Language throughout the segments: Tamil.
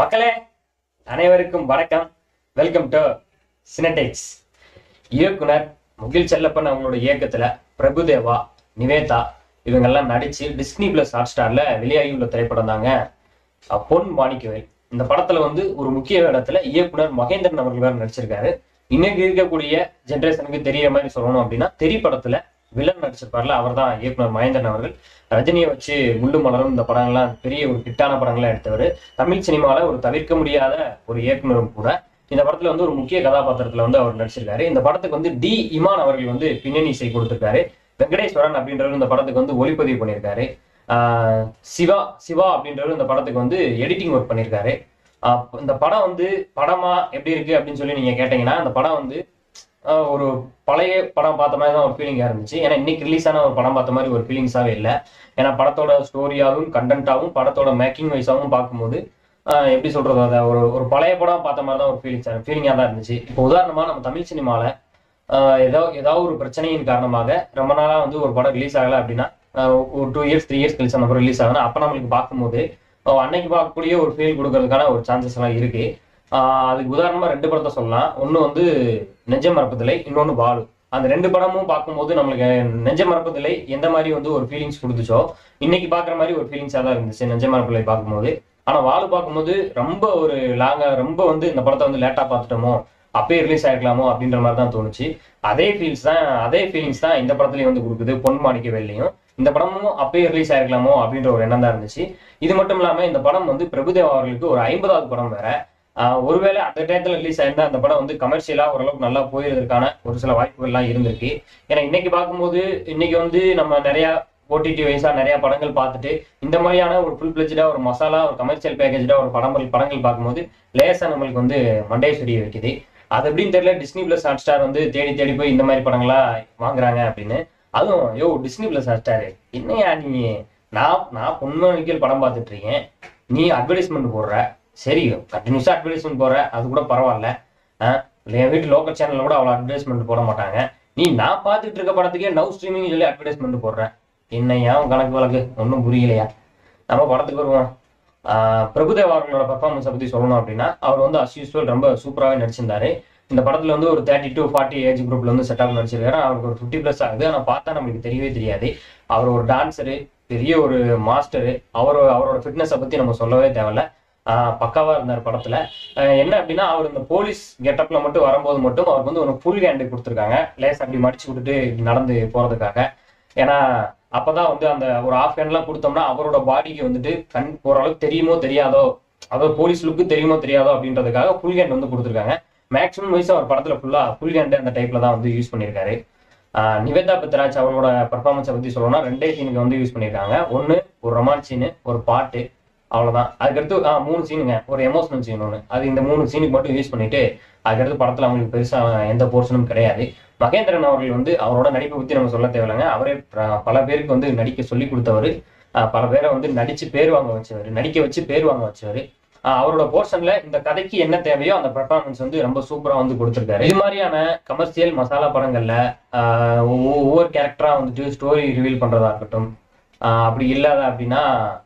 மக்களே அனைவருக்கும் வணக்கம் வெல்கம் டு சினடெக்ஸ் இயக்குனர் முகில் செல்லப்பன் அவங்களோட இயக்கத்துல பிரபுதேவா நிவேதா இவங்கெல்லாம் நடிச்சு டிஸ்னி பிளஸ் ஹாட் ஸ்டார்ல வெளியாகி உள்ள திரைப்படம் தாங்க அஹ், பொன் மாணிக்கவேல் இந்த படத்துல வந்து ஒரு முக்கிய இடத்துல இயக்குனர் மகேந்திரன் அவர்கள் வேற நடிச்சிருக்காரு இன்னைக்கு இருக்கக்கூடிய ஜென்ரேஷனுக்கு தெரியற மாதிரி சொல்லணும் அப்படின்னா தெரி படத்துல வில்லன் நடிச்சிருப்பார்ல அவர் தான் இயக்குனர் மகேந்திரன் அவர்கள் ரஜினியை வச்சு முள்ளு மலரும் இந்த படங்கள்லாம் பெரிய ஒரு ஹிட்டான படங்கள்லாம் எடுத்தவர் தமிழ் சினிமால ஒரு தவிர்க்க முடியாத ஒரு இயக்குனரும் கூட இந்த படத்துல வந்து ஒரு முக்கிய கதாபாத்திரத்துல வந்து அவர் நடிச்சிருக்காரு இந்த படத்துக்கு வந்து டி இமான் அவர்கள் வந்து பின்னணி இசை கொடுத்திருக்காரு வெங்கடேஸ்வரன் அப்படின்றவர் இந்த படத்துக்கு வந்து ஒளிப்பதிவு பண்ணியிருக்காரு ஆஹ் சிவா சிவா அப்படின்றவர் இந்த படத்துக்கு வந்து எடிட்டிங் ஒர்க் பண்ணியிருக்காரு ஆஹ் இந்த படம் வந்து படமா எப்படி இருக்கு அப்படின்னு சொல்லி நீங்க கேட்டீங்கன்னா இந்த படம் வந்து ஆஹ் ஒரு பழைய படம் பார்த்த மாதிரி தான் ஒரு ஃபீலிங்கா இருந்துச்சு ஏன்னா இன்னைக்கு ரிலீஸ் ஆன ஒரு படம் பார்த்த மாதிரி ஒரு ஃபீலிங்ஸாவே இல்லை ஏன்னா படத்தோட ஸ்டோரியாவும் கண்டென்ட்டாவும் படத்தோட மேக்கிங் வைஸாவும் பார்க்கும்போது ஆஹ் எப்படி சொல்றது அதை ஒரு ஒரு பழைய படம் பார்த்த மாதிரி தான் ஒரு ஃபீலிங்ஸ் ஃபீலிங்காக தான் இருந்துச்சு இப்போ உதாரணமா நம்ம தமிழ் சினிமால ஆஹ் ஏதோ ஏதாவது ஒரு பிரச்சனையின் காரணமாக ரொம்ப நாளா வந்து ஒரு படம் ரிலீஸ் ஆகல அப்படின்னா ஆஹ் ஒரு டூ இயர்ஸ் த்ரீ இயர்ஸ் கழிச்சு அந்த படம் ரிலீஸ் ஆகுனா அப்போ நம்மளுக்கு பார்க்கும்போது ஆஹ் அன்னைக்கு பார்க்கக்கூடிய ஒரு ஃபீல் கொடுக்கறதுக்கான ஒரு சான்சஸ் எல்லாம் இருக்கு ஆஹ் அதுக்கு உதாரணமா ரெண்டு படத்தை சொல்லலாம் ஒன்று வந்து நெஞ்ச மரப்பதில்லை இன்னொன்று பாலு அந்த ரெண்டு படமும் பார்க்கும்போது நம்மளுக்கு நெஞ்ச மரப்பதில்லை எந்த மாதிரி வந்து ஒரு ஃபீலிங்ஸ் கொடுத்துச்சோ இன்னைக்கு பார்க்குற மாதிரி ஒரு ஃபீலிங்ஸாக தான் இருந்துச்சு நெஞ்ச மரப்பதில்லை பார்க்கும்போது ஆனால் வாழு பார்க்கும்போது ரொம்ப ஒரு லாங்கா ரொம்ப வந்து இந்த படத்தை வந்து லேட்டாக பார்த்துட்டோமோ அப்பயே ரிலீஸ் ஆயிருக்கலாமோ அப்படின்ற மாதிரி தான் தோணுச்சு அதே ஃபீல்ஸ் தான் அதே ஃபீலிங்ஸ் தான் இந்த படத்துலயும் வந்து கொடுக்குது பொன் மாணிக்க வெள்ளையும் இந்த படமும் அப்பயே ரிலீஸ் ஆயிருக்கலாமோ அப்படின்ற ஒரு எண்ணம் தான் இருந்துச்சு இது மட்டும் இல்லாம இந்த படம் வந்து பிரபுதேவா அவர்களுக்கு ஒரு ஐம்பதாவது படம் வேற ஆஹ் ஒருவேளை அந்த டயத்துல ரிலீஸ் ஆயிருந்தா அந்த படம் வந்து கமர்ஷியலா ஓரளவுக்கு நல்லா போயிருக்கிறதுக்கான ஒரு சில வாய்ப்புகள்லாம் இருந்திருக்கு ஏன்னா இன்னைக்கு பார்க்கும்போது இன்னைக்கு வந்து நம்ம நிறைய ஓடிடி வைஸா நிறைய படங்கள் பார்த்துட்டு இந்த மாதிரியான ஒரு ஃபுல் பிளஜா ஒரு மசாலா ஒரு கமர்ஷியல் பேக்கேஜா ஒரு படங்கள் படங்கள் பார்க்கும்போது லேசா நம்மளுக்கு வந்து மண்டேஸ்வரி வைக்குது அது எப்படின்னு தெரியல டிஸ்னி பிளஸ் ஹாட் ஸ்டார் வந்து தேடி தேடி போய் இந்த மாதிரி படங்களா வாங்குறாங்க அப்படின்னு அதுவும் யோ டிஸ்னி பிளஸ் ஹாட் ஸ்டார் என்னையா நீ நான் நான் பொன்மணிக்கல் படம் பார்த்துட்டு இருக்கேன் நீ அட்வர்டைஸ்மெண்ட் போடுற சரி கண்டினியூஸா அட்வர்டைஸ்மெண்ட் போடுற அது கூட பரவாயில்ல ஆஹ் என் வீட்டு லோக்கல் சேனல்ல கூட அவ்வளோ அட்வர்டைஸ்மெண்ட் போட மாட்டாங்க நீ நான் பார்த்துட்டு இருக்க படத்துக்கே நவ் ஸ்ட்ரீமிங் சொல்லி அட்வர்டைஸ்மெண்ட் போடுறேன் என்னையா உன் கணக்கு வழக்கு ஒன்றும் புரியலையா நம்ம படத்துக்கு வருவோம் ஆஹ் பிரபுதேவா அவர்களோட பெர்ஃபார்மன்ஸை பத்தி சொல்லணும் அப்படின்னா அவர் வந்து அஸ் யூஸ்வல் ரொம்ப சூப்பராகவே நடிச்சிருந்தாரு இந்த படத்துல வந்து ஒரு தேர்ட்டி டு ஃபார்ட்டி ஏஜ் குரூப்ல வந்து செட்டப் நடிச்சிருக்காரு அவருக்கு ஒரு ஃபிஃப்டி ப்ளஸ் ஆகுது ஆனால் பார்த்தா நம்மளுக்கு தெரியவே தெரியாது அவர் ஒரு டான்ஸரு பெரிய ஒரு மாஸ்டரு அவர் அவரோட ஃபிட்னஸை பத்தி நம்ம சொல்லவே தேவையில்ல ஆஹ் பக்காவா இருந்தார் படத்துல ஆஹ் என்ன அப்படின்னா அவர் இந்த போலீஸ் கெட்டப்ல மட்டும் வரும்போது மட்டும் அவருக்கு வந்து ஒரு ஃபுல் ஹேண்டு கொடுத்துருக்காங்க லேஸ் அப்படி மடிச்சு விட்டுட்டு நடந்து போறதுக்காக ஏன்னா அப்பதான் வந்து அந்த ஒரு ஆஃப் ஹேண்ட்லாம் கொடுத்தோம்னா அவரோட பாடிக்கு வந்துட்டு கண் ஓரளவுக்கு தெரியுமோ தெரியாதோ அதாவது போலீஸ் லுக்கு தெரியுமோ தெரியாதோ அப்படின்றதுக்காக ஃபுல் ஹேண்ட் வந்து கொடுத்துருக்காங்க மேக்ஸிமம் வைஸ் அவர் படத்துல ஃபுல்லா ஃபுல் ஹேண்ட் அந்த டைப்ல தான் வந்து யூஸ் பண்ணியிருக்காரு ஆஹ் நிவேதா பத்ராஜ் அவரோட பர்ஃபார்மன்ஸை பத்தி சொல்லணும்னா ரெண்டே சீனுக்கு வந்து யூஸ் பண்ணியிருக்காங்க ஒன்னு ஒரு ரொமான்ஸ் சீனு ஒரு பாட்டு அவ்வளவுதான் அதுக்கடுத்து ஆ, மூணு சீனுங்க ஒரு எமோஷனல் சீன் ஒன்று அது இந்த மூணு சீனுக்கு மட்டும் யூஸ் பண்ணிட்டு அதுக்கடுத்து படத்துல அவங்களுக்கு பெருசா எந்த போர்ஷனும் கிடையாது மகேந்திரன் அவர்கள் வந்து அவரோட நடிப்பை பத்தி நம்ம சொல்ல தேவையில்லைங்க அவரே ப- பல பேருக்கு வந்து நடிக்க சொல்லி கொடுத்தவர் பல பேரை வந்து நடிச்சு பேர் வாங்க வச்சவர் நடிக்க வச்சு பேர் வாங்க வச்சவர் அவரோட போர்ஷன்ல இந்த கதைக்கு என்ன தேவையோ அந்த பெர்ஃபார்மன்ஸ் வந்து ரொம்ப சூப்பரா வந்து கொடுத்திருக்காரு இது மாதிரியான கமர்ஷியல் மசாலா படங்கள்ல ஆஹ் ஒவ்வொ- ஒவ்வொரு கேரக்டரா வந்துட்டு ஸ்டோரி ரிவீல் பண்றதா இருக்கட்டும் ஆஹ் அப்படி இல்லாத அப்படின்னா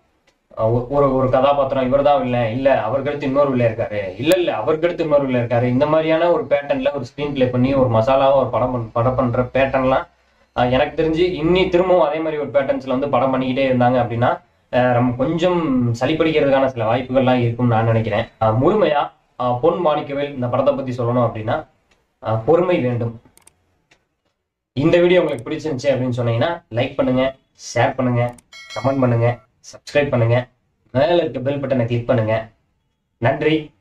ஆஹ் ஒ- ஒரு ஒரு கதாபாத்திரம் இவர் தான் இல்லை இல்ல அவருக்கு இன்னொரு வில்ல இருக்காரு இல்ல இல்ல அவருக்கு அடுத்து இன்னொரு வில்ல இருக்காரு இந்த மாதிரியான ஒரு பேட்டர்ன்ல ஒரு ஸ்கிரீன் ப்ளே பண்ணி ஒரு மசாலாவா ஒரு படம் பண்- படம் பண்ற பேட்டர்ன்லாம் எனக்கு தெரிஞ்சு இன்னி திரும்பவும் அதே மாதிரி ஒரு பேட்டர்ன்ஸ்ல வந்து படம் பண்ணிக்கிட்டே இருந்தாங்க அப்படின்னா ஆஹ் நம்ம கொஞ்சம் சளிப்படிக்கிறதுக்கான சில வாய்ப்புகள்லாம் இருக்கும்னு நான் நினைக்கிறேன் ஆஹ் முழுமையா ஆஹ் பொன் மாணிக்கவேல் இந்த படத்தை பத்தி சொல்லணும் அப்படின்னா ஆஹ் பொறுமை வேண்டும் இந்த வீடியோ உங்களுக்கு பிடிச்சிருந்துச்சு அப்படின்னு சொன்னீங்கன்னா லைக் பண்ணுங்க ஷேர் பண்ணுங்க கமெண்ட் பண்ணுங்க சப்ஸ்கிரைப் பண்ணுங்க மேல இருக்க பெல் பட்டனை கிளிக் பண்ணுங்க நன்றி